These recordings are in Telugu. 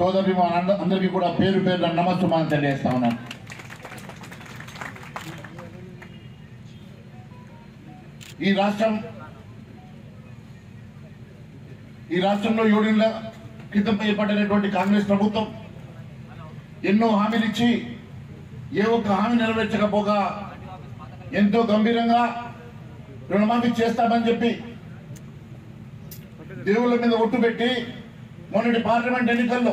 సోదరి అందరికీ కూడా పేరు పేరు నమస్సుమాన్ని తెలియజేస్తా ఉన్నాను ఈ రాష్ట్రం ఈ రాష్ట్రంలో ఏడేళ్ల క్రితం ఏర్పడినటువంటి కాంగ్రెస్ ప్రభుత్వం ఎన్నో హామీలు ఇచ్చి ఏ ఒక్క హామీ నెరవేర్చకపోగా ఎంతో గంభీరంగా రుణమాఫీ చేస్తామని చెప్పి దేవుళ్ళ మీద ఒట్టు పెట్టి మొన్నటి పార్లమెంట్ ఎన్నికల్లో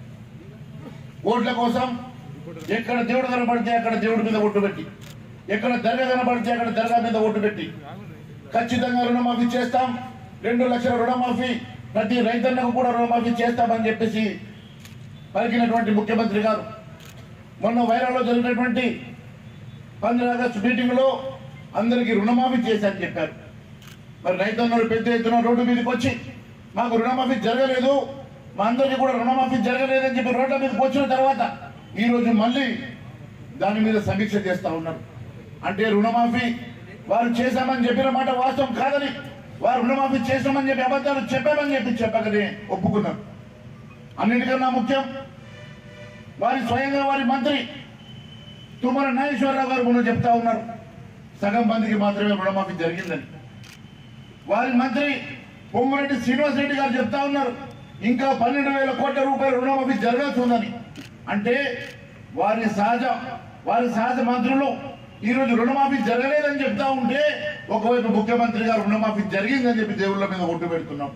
ఓట్ల కోసం ఎక్కడ దేవుడు కనబడితే అక్కడ దేవుడి మీద ఒట్టు పెట్టి ఎక్కడ దర్గా కనబడితే అక్కడ దర్గా మీద ఒట్టు పెట్టి ఖచ్చితంగా రుణమాఫీ చేస్తాం రెండు లక్షల రుణమాఫీ ప్రతి రైతన్నకు కూడా రుణమాఫీ చేస్తామని చెప్పేసి పలికినటువంటి ముఖ్యమంత్రి గారు మొన్న వైరాలో జరిగినటువంటి పంద్ర ఆగస్టు మీటింగ్ లో అందరికీ రుణమాఫీ చేశారని చెప్పారు మరి రైతన్నలు పెద్ద ఎత్తున రోడ్డు మీదకి వచ్చి మాకు రుణమాఫీ జరగలేదు మా అందరికీ కూడా రుణమాఫీ జరగలేదని చెప్పి రోడ్ల మీదకి వచ్చిన తర్వాత ఈ రోజు మళ్ళీ దాని మీద సమీక్ష చేస్తా ఉన్నారు అంటే రుణమాఫీ వారు చేశామని చెప్పిన మాట వాస్తవం కాదని వారు రుణమాఫీ చేశామని చెప్పి అబద్ధాలు చెప్పామని చెప్పి చెప్పకనే ఒప్పుకున్నారు అన్నిటికన్నా ముఖ్యం వారి స్వయంగా వారి మంత్రి తుమ్మల నాగేశ్వరరావు గారు మొన్న చెప్తా ఉన్నారు సగం మందికి మాత్రమే రుణమాఫీ జరిగిందని వారి మంత్రి పొంగురెడ్డి శ్రీనివాస్ రెడ్డి గారు చెప్తా ఉన్నారు ఇంకా పన్నెండు వేల కోట్ల రూపాయల రుణమాఫీ జరగాల్సి ఉందని అంటే వారి సహజ వారి సహజ మంత్రులు ఈ రోజు రుణమాఫీ జరగలేదని చెప్తా ఉంటే ఒకవైపు ముఖ్యమంత్రి గారు రుణమాఫీ జరిగిందని చెప్పి దేవుళ్ళ మీద ఒట్టు పెడుతున్నాం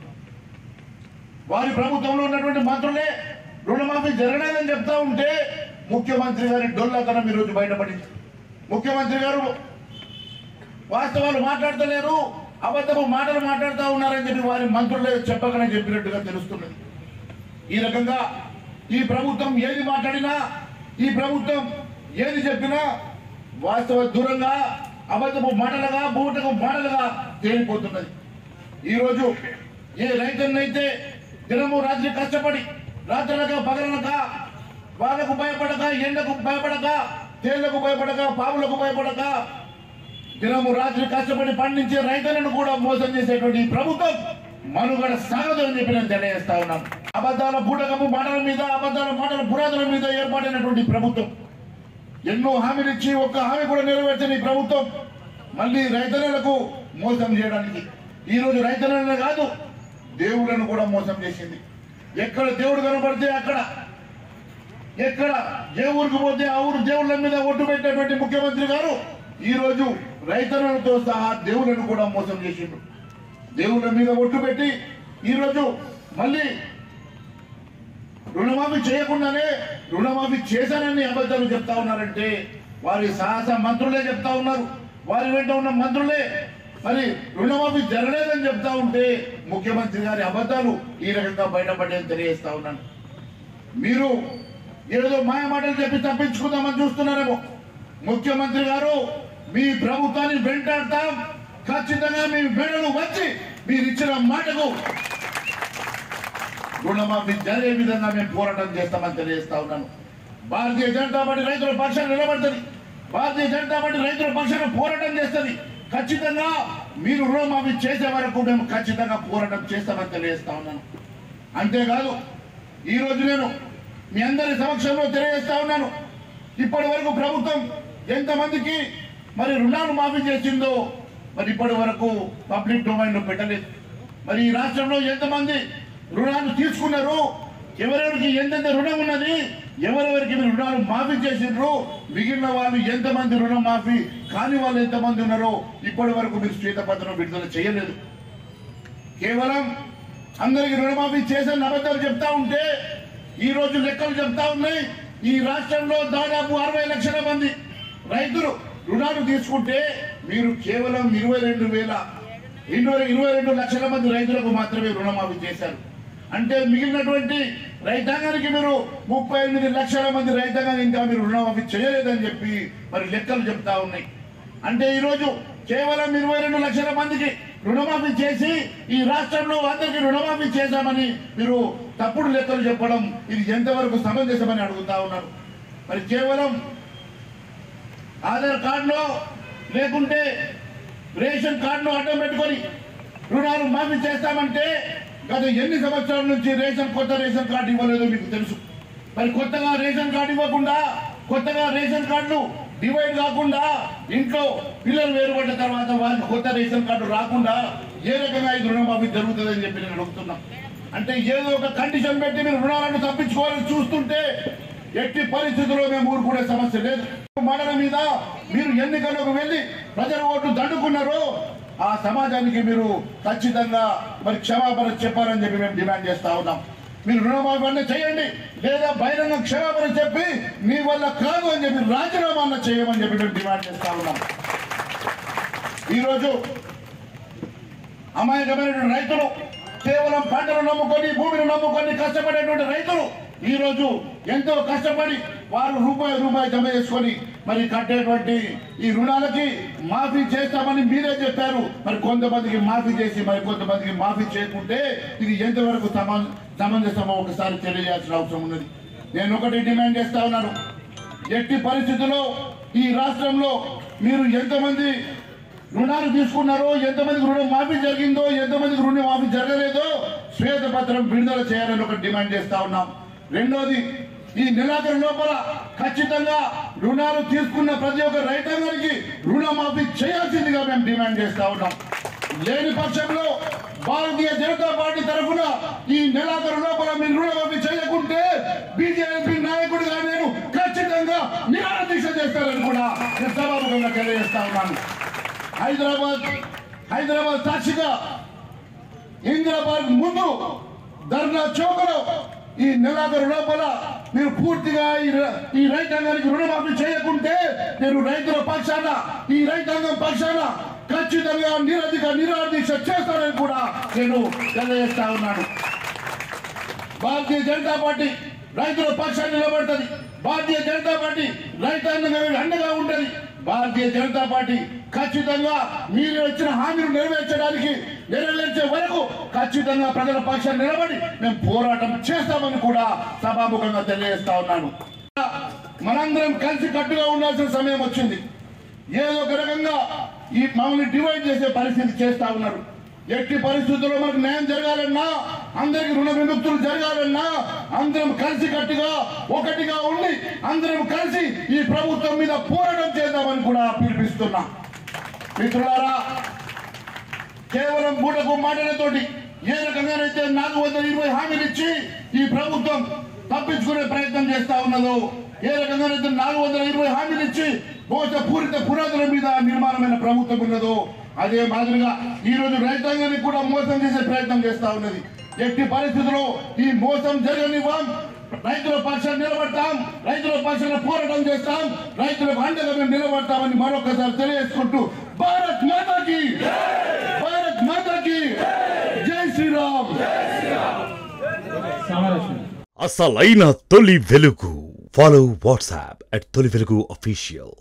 వారి ప్రభుత్వంలో ఉన్నటువంటి మంత్రులే రుణమాఫీ జరగలేదని చెప్తా ఉంటే ముఖ్యమంత్రి గారి డొల్లతనం ఈ రోజు బయటపడింది ముఖ్యమంత్రి గారు వాస్తవాలు మాట్లాడతలేరు అబద్ధపు మాటలు మాట్లాడుతూ ఉన్నారని చెప్పి వారి మంత్రులే చెప్పకనే చెప్పినట్టుగా తెలుస్తున్నది ఈ రకంగా ఈ ప్రభుత్వం ఏది మాట్లాడినా ఈ ప్రభుత్వం ఏది చెప్పినా వాస్తవ దూరంగా అబద్ధపు మాటలుగా బూటకు మాటలుగా తేలిపోతున్నది ఈరోజు ఏ రైతున్నైతే దినము రాత్రి కష్టపడి రాత్రులక పగలనక వాళ్ళకు భయపడక ఎండకు భయపడక తేళ్లకు భయపడక పాములకు భయపడక దినము రాత్రి కష్టపడి పండించే రైతులను కూడా మోసం చేసేటువంటి ఈ ప్రభుత్వం మనుగడ సాగదు అని చెప్పి నేను తెలియజేస్తా ఉన్నాను అబద్ధాల బూటకపు మాటల మీద అబద్ధాల మాటల పురాతన మీద ఏర్పడినటువంటి ప్రభుత్వం ఎన్నో హామీలు ఇచ్చి ఒక్క హామీ కూడా నెరవేర్చని ఈ ప్రభుత్వం మళ్ళీ రైతులకు మోసం చేయడానికి ఈ రోజు రైతులనే కాదు దేవుళ్ళను కూడా మోసం చేసింది ఎక్కడ దేవుడు కనబడితే అక్కడ ఎక్కడ ఏ ఊరికి పోతే ఆ ఊరు దేవుళ్ళ మీద ఒట్టు పెట్టేటువంటి ముఖ్యమంత్రి గారు ఈ రోజు రైతులతో సహా దేవుళ్ళను కూడా మోసం చేసిండు దేవుళ్ళ మీద ఒట్టు పెట్టి ఈ రోజు మళ్ళీ రుణమాఫీ చేయకుండానే రుణమాఫీ చేశానని అబద్ధాలు చెప్తా ఉన్నారంటే వారి సాహస మంత్రులే చెప్తా ఉన్నారు వారి వెంట ఉన్న మంత్రులే మరి రుణమాఫీ జరగలేదని చెప్తా ఉంటే ముఖ్యమంత్రి గారి అబద్ధాలు ఈ రకంగా బయటపడేది తెలియజేస్తా ఉన్నాను మీరు ఏదో మాయ మాటలు చెప్పి తప్పించుకుందామని చూస్తున్నారేమో ముఖ్యమంత్రి గారు మీ ప్రభుత్వాన్ని వెంటాడతాం ఖచ్చితంగా మీ మెడలు వచ్చి మీరు ఇచ్చిన మాటకు రుణమాఫీ జరిగే విధంగా మేము పోరాటం చేస్తామని తెలియజేస్తా ఉన్నాను భారతీయ జనతా పార్టీ రైతుల పక్షాన నిలబడుతుంది భారతీయ జనతా పార్టీ రైతుల పక్షాన పోరాటం చేస్తుంది ఖచ్చితంగా మీరు రుణమాఫీ చేసే వరకు మేము ఖచ్చితంగా పోరాటం చేస్తామని తెలియజేస్తా ఉన్నాను అంతేకాదు ఈ రోజు నేను మీ అందరి సమక్షంలో తెలియజేస్తా ఉన్నాను ఇప్పటి వరకు ప్రభుత్వం ఎంతమందికి మరి రుణాలు మాఫీ చేసిందో మరి ఇప్పటి వరకు పబ్లిక్ డొమైన్ లో పెట్టలేదు మరి ఈ రాష్ట్రంలో ఎంతమంది రుణాలు తీసుకున్నారు ఎవరెవరికి ఎంతెంత రుణం ఉన్నది ఎవరెవరికి మీరు రుణాలు మాఫీ చేసిండ్రు మిగిలిన వాళ్ళు ఎంతమంది రుణం మాఫీ కాని వాళ్ళు ఎంతమంది ఉన్నారో ఇప్పటి వరకు మీరు శ్వేతపత్రం విడుదల చేయలేదు కేవలం అందరికి రుణమాఫీ చేసిన అబద్ధాలు చెప్తా ఉంటే ఈ రోజు లెక్కలు చెప్తా ఉన్నాయి ఈ రాష్ట్రంలో దాదాపు అరవై లక్షల మంది రైతులు రుణాలు తీసుకుంటే మీరు కేవలం ఇరవై రెండు వేల ఇరవై ఇరవై రెండు లక్షల మంది రైతులకు మాత్రమే రుణమాఫీ చేశారు అంటే మిగిలినటువంటి రైతాంగానికి మీరు ముప్పై ఎనిమిది లక్షల మంది రైతాంగానికి ఇంకా మీరు రుణమాఫీ చేయలేదని చెప్పి మరి లెక్కలు చెప్తా ఉన్నాయి అంటే ఈరోజు కేవలం ఇరవై రెండు లక్షల మందికి రుణమాఫీ చేసి ఈ రాష్ట్రంలో అందరికీ రుణమాఫీ చేశామని మీరు తప్పుడు లెక్కలు చెప్పడం ఇది ఎంతవరకు సమంజసమని అడుగుతా ఉన్నారు మరి కేవలం ఆధార్ కార్డులో లేకుంటే రేషన్ కార్డును అడ్డం పెట్టుకొని రుణాలు మాఫీ చేస్తామంటే గత ఎన్ని సంవత్సరాల నుంచి రేషన్ కొత్త రేషన్ కార్డు ఇవ్వలేదో మీకు తెలుసు మరి కొత్తగా రేషన్ కార్డు ఇవ్వకుండా కొత్తగా రేషన్ కార్డులు డివైడ్ కాకుండా ఇంట్లో పిల్లలు వేరుపడ్డ తర్వాత వాళ్ళకి కొత్త రేషన్ కార్డు రాకుండా ఏ రకంగా ఇది రుణమాఫీ జరుగుతుందని చెప్పి నేను అడుగుతున్నా అంటే ఏదో ఒక కండిషన్ పెట్టి మీరు రుణాలను తప్పించుకోవాలని చూస్తుంటే ఎట్టి పరిస్థితుల్లో మేము ఊరుకునే సమస్య లేదు మండలం మీద మీరు ఎన్నికలకు వెళ్ళి ప్రజల ఓట్లు దండుకున్నారో ఆ సమాజానికి మీరు ఖచ్చితంగా మరి క్షమాపణ చెప్పాలని చెప్పి మేము డిమాండ్ చేస్తా ఉన్నాం మీరు రుణమాఫీ అన్న చేయండి లేదా బహిరంగ క్షమాపణ చెప్పి మీ వల్ల కాదు అని చెప్పి రాజీనామా అన్న చేయమని చెప్పి మేము డిమాండ్ చేస్తా ఉన్నాం ఈరోజు అమాయకమైనటువంటి రైతులు కేవలం పంటలు నమ్ముకొని భూమిని నమ్ముకొని కష్టపడేటువంటి రైతులు ఈ రోజు ఎంతో కష్టపడి వారు రూపాయి రూపాయి జమ చేసుకొని మరి కట్టేటువంటి ఈ రుణాలకి మాఫీ చేస్తామని మీరే చెప్పారు మరి కొంతమందికి మాఫీ చేసి మరి కొంతమందికి మాఫీ చేయకుంటే ఇది ఎంతవరకు సమ- సమంజసమో ఒకసారి తెలియజేయాల్సిన అవసరం ఉన్నది నేను ఒకటి డిమాండ్ చేస్తా ఉన్నాను ఎట్టి పరిస్థితుల్లో ఈ రాష్ట్రంలో మీరు ఎంతమంది రుణాలు తీసుకున్నారో ఎంతమందికి రుణం మాఫీ జరిగిందో ఎంతమందికి రుణం మాఫీ జరగలేదో శ్వేతపత్రం విడుదల చేయాలని ఒక డిమాండ్ చేస్తా ఉన్నాం రెండోది ఈ నెలాఖరు లోపల ఖచ్చితంగా రుణాలు తీసుకున్న ప్రతి ఒక్క రైతాంగానికి రుణమాఫీ చేయాల్సిందిగా మేము డిమాండ్ చేస్తా ఉన్నాం లేని పక్షంలో భారతీయ జనతా పార్టీ తరఫున ఈ నెలాఖరు లోపల మీరు రుణమాఫీ చేయకుంటే బీజేపీ నాయకుడిగా నేను ఖచ్చితంగా నిరాహార దీక్ష చేస్తానని కూడా నేను సభాముఖంగా తెలియజేస్తా ఉన్నాను హైదరాబాద్ హైదరాబాద్ సాక్షిగా ఇందిరాబాద్ ముందు ధర్నా చౌకలో ఈ నెలాఖరు లోపల మీరు పూర్తిగా ఈ ర- ఈ రైతాంగానికి రుణమాఫీ చేయకుంటే నేను రైతుల పక్షాన ఈ రైతాంగం పక్షాన ఖచ్చితంగా నిరధిక నిరాదీక్ష చేస్తానని కూడా నేను తెలియజేస్తా ఉన్నాను భారతీయ జనతా పార్టీ రైతుల పక్షాన్ని నిలబడుతుంది భారతీయ జనతా పార్టీ రైతాంగం అండగా ఉంటది భారతీయ జనతా పార్టీ ఖచ్చితంగా మీరు ఇచ్చిన హామీలు నెరవేర్చడానికి నెరవేర్చే వరకు ఖచ్చితంగా ప్రజల పక్షాన్ని నిలబడి మేము పోరాటం చేస్తామని కూడా సభాముఖంగా తెలియజేస్తా ఉన్నాను మనందరం కలిసి కట్టుగా ఉండాల్సిన సమయం వచ్చింది ఏదో ఒక రకంగా ఈ మమ్మల్ని డివైడ్ చేసే పరిస్థితి చేస్తా ఉన్నారు ఎట్టి పరిస్థితుల్లో మనకు న్యాయం జరగాలన్నా అందరికి రుణ విముక్తులు జరగాలన్నా అందరం కలిసి కట్టుగా ఒకటిగా ఉండి అందరం కలిసి ఈ ప్రభుత్వం మీద పోరాటం చేద్దామని కూడా పిలిపిస్తున్నా మిత్రులారా కేవలం బూటకు మాటలతోటి ఏ రకంగానైతే నాలుగు వందల ఇరవై హామీలు ఇచ్చి ఈ ప్రభుత్వం తప్పించుకునే ప్రయత్నం చేస్తా ఉన్నదో ఏ రకంగానైతే నాలుగు వందల ఇరవై హామీలు ఇచ్చి మోస పూరిత పునాదుల మీద నిర్మాణమైన ప్రభుత్వం ఉన్నదో అదే మాదిరిగా ఈ రోజు రైతాంగాన్ని కూడా మోసం చేసే ప్రయత్నం చేస్తా ఉన్నది ఎట్టి పరిస్థితుల్లో ఈ మోసం జరగనివ్వం రైతుల పక్షాన్ని నిలబడతాం రైతుల పక్షాన పోరాటం చేస్తాం రైతులకు అండగా మేము నిలబడతామని మరొకసారి తెలియజేసుకుంటూ భారత్ మాతాకి భారత్ మాతాకి జై శ్రీరామ్ సమరక్షణ అసలైన తొలి వెలుగు ఫాలో వాట్సాప్ అట్ తొలి వెలుగు అఫీషియల్